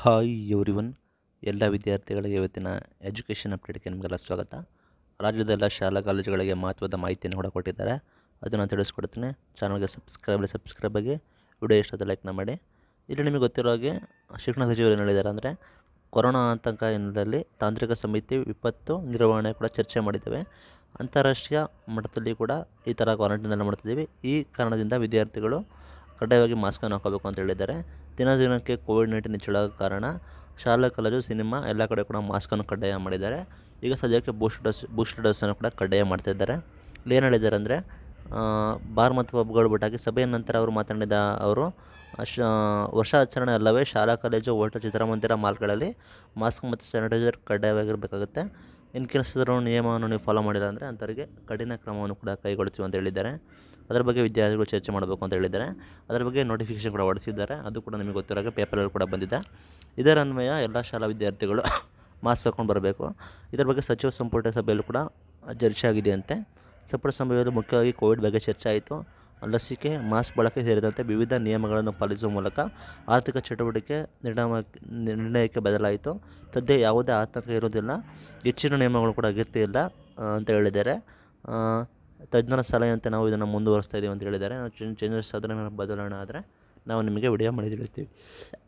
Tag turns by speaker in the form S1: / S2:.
S1: hi everyone ಎಲ್ಲ ವಿದ್ಯಾರ್ಥಿಗಳಿಗೆ ಇವತ್ತಿನ ಎಜುಕೇಷನ್ ಅಪ್ಡೇಟ್ಗೆ ನಿಮಗೆಲ್ಲ ಸ್ವಾಗತ ರಾಜ್ಯದ ಶಾಲಾ ಕಾಲೇಜುಗಳಿಗೆ ಮಹತ್ವದ ಮಾಹಿತಿಯನ್ನು ಕೂಡ ಕೊಟ್ಟಿದ್ದಾರೆ ಅದನ್ನು ತಿಳಿಸ್ಕೊಡ್ತೀನಿ ಚಾನಲ್ಗೆ ಸಬ್ಸ್ಕ್ರೈಬ್ ಸಬ್ಸ್ಕ್ರೈಬ್ ಆಗಿ ವಿಡಿಯೋ ಇಷ್ಟದ ಲೈಕ್ನ ಮಾಡಿ ಇಲ್ಲಿ ನಿಮಗೆ ಗೊತ್ತಿರೋ ಹಾಗೆ ಶಿಕ್ಷಣ ಸಚಿವರು ಏನು ಹೇಳಿದ್ದಾರೆ ಅಂದರೆ ಕೊರೋನಾ ಆತಂಕ ಹಿನ್ನೆಲೆಯಲ್ಲಿ ತಾಂತ್ರಿಕ ಸಮಿತಿ ವಿಪತ್ತು ನಿರ್ವಹಣೆ ಕೂಡ ಚರ್ಚೆ ಮಾಡಿದ್ದೇವೆ ಅಂತಾರಾಷ್ಟ್ರೀಯ ಮಟ್ಟದಲ್ಲಿ ಕೂಡ ಈ ಥರ ಕ್ವಾರಂಟೈನೆಲ್ಲ ಮಾಡ್ತಿದ್ದೀವಿ ಈ ಕಾರಣದಿಂದ ವಿದ್ಯಾರ್ಥಿಗಳು ಕಡ್ಡಾಯವಾಗಿ ಮಾಸ್ಕನ್ನು ಹಾಕೋಬೇಕು ಅಂತ ಹೇಳಿದ್ದಾರೆ ದಿನ ದಿನಕ್ಕೆ ಕೋವಿಡ್ ನೈನ್ಟೀನ್ ಹೆಚ್ಚಳಾದ ಕಾರಣ ಶಾಲಾ ಕಾಲೇಜು ಸಿನಿಮಾ ಎಲ್ಲ ಕಡೆ ಕೂಡ ಮಾಸ್ಕನ್ನು ಕಡ್ಡಾಯ ಮಾಡಿದ್ದಾರೆ ಈಗ ಸದ್ಯಕ್ಕೆ ಬೂಸ್ಟ್ ಡೋಸ್ ಬೂಸ್ಟ್ ಡೋಸನ್ನು ಕೂಡ ಕಡ್ಡಾಯ ಮಾಡ್ತಿದ್ದಾರೆ ಇಲ್ಲಿ ಏನು ಹೇಳಿದ್ದಾರೆ ಅಂದರೆ ಬಾರ್ ಮತ್ತು ಪಬ್ಗಳು ಬಿಟ್ಟಾಗಿ ಸಭೆಯ ನಂತರ ಅವರು ಮಾತನಾಡಿದ ಅವರು ಶ ವರ್ಷಾಚರಣೆ ಅಲ್ಲವೇ ಶಾಲಾ ಕಾಲೇಜು ಹೋಟೆಲ್ ಚಿತ್ರಮಂದಿರ ಮಾಲ್ಗಳಲ್ಲಿ ಮಾಸ್ಕ್ ಮತ್ತು ಸ್ಯಾನಿಟೈಸರ್ ಕಡ್ಡಾಯವಾಗಿರಬೇಕಾಗುತ್ತೆ ಇನ್ ಕೇಸ್ ಅದರ ನಿಯಮವನ್ನು ನೀವು ಫಾಲೋ ಮಾಡಿಲ್ಲ ಅಂದರೆ ಅಂಥವರಿಗೆ ಕಠಿಣ ಕ್ರಮವನ್ನು ಕೂಡ ಕೈಗೊಳ್ತೀವಿ ಅಂತ ಹೇಳಿದ್ದಾರೆ ಅದರ ಬಗ್ಗೆ ವಿದ್ಯಾರ್ಥಿಗಳು ಚರ್ಚೆ ಮಾಡಬೇಕು ಅಂತ ಹೇಳಿದ್ದಾರೆ ಅದರ ಬಗ್ಗೆ ನೋಟಿಫಿಕೇಶನ್ ಕೂಡ ಹೊರಡಿಸಿದ್ದಾರೆ ಅದು ಕೂಡ ನಿಮಗೆ ಗೊತ್ತಿರೋ ಹಾಗೆ ಪೇಪರಲ್ಲಿ ಕೂಡ ಬಂದಿದೆ ಇದರ ಅನ್ವಯ ಎಲ್ಲ ಶಾಲಾ ವಿದ್ಯಾರ್ಥಿಗಳು ಮಾಸ್ಕ್ ಹಾಕ್ಕೊಂಡು ಬರಬೇಕು ಇದರ ಬಗ್ಗೆ ಸಚಿವ ಸಂಪುಟ ಸಭೆಯಲ್ಲೂ ಕೂಡ ಚರ್ಚೆ ಆಗಿದೆಯಂತೆ ಸಂಪುಟ ಸಭೆಯಲ್ಲಿ ಮುಖ್ಯವಾಗಿ ಕೋವಿಡ್ ಬಗ್ಗೆ ಚರ್ಚೆ ಆಯಿತು ಲಸಿಕೆ ಮಾಸ್ಕ್ ಬಳಕೆ ಸೇರಿದಂತೆ ವಿವಿಧ ನಿಯಮಗಳನ್ನು ಪಾಲಿಸುವ ಮೂಲಕ ಆರ್ಥಿಕ ಚಟುವಟಿಕೆ ನಿರ್ಣಯ ನಿರ್ಣಯಕ್ಕೆ ಬದಲಾಯಿತು ಸದ್ಯ ಯಾವುದೇ ಆತಂಕ ಇರೋದಿಲ್ಲ ಹೆಚ್ಚಿನ ನಿಯಮಗಳು ಕೂಡ ಅಗತ್ಯ ಇಲ್ಲ ಆ, ಅಂತ ಹೇಳಿದ್ದಾರೆ ಆ, ತಜ್ಞರ ಸಲಹೆಯಂತೆ ನಾವು ಇದನ್ನು ಮುಂದುವರಿಸ್ತಾ ಇದ್ದೀವಿ ಅಂತ ಹೇಳಿದ್ದಾರೆ ನಾವು ಚೇಂಜಸ್ ಆದರೆ ಬದಲಾವಣೆ ಆದರೆ ನಾವು ನಿಮಗೆ ವಿಡಿಯೋ ಮಾಡಿ ತಿಳಿಸ್ತೀವಿ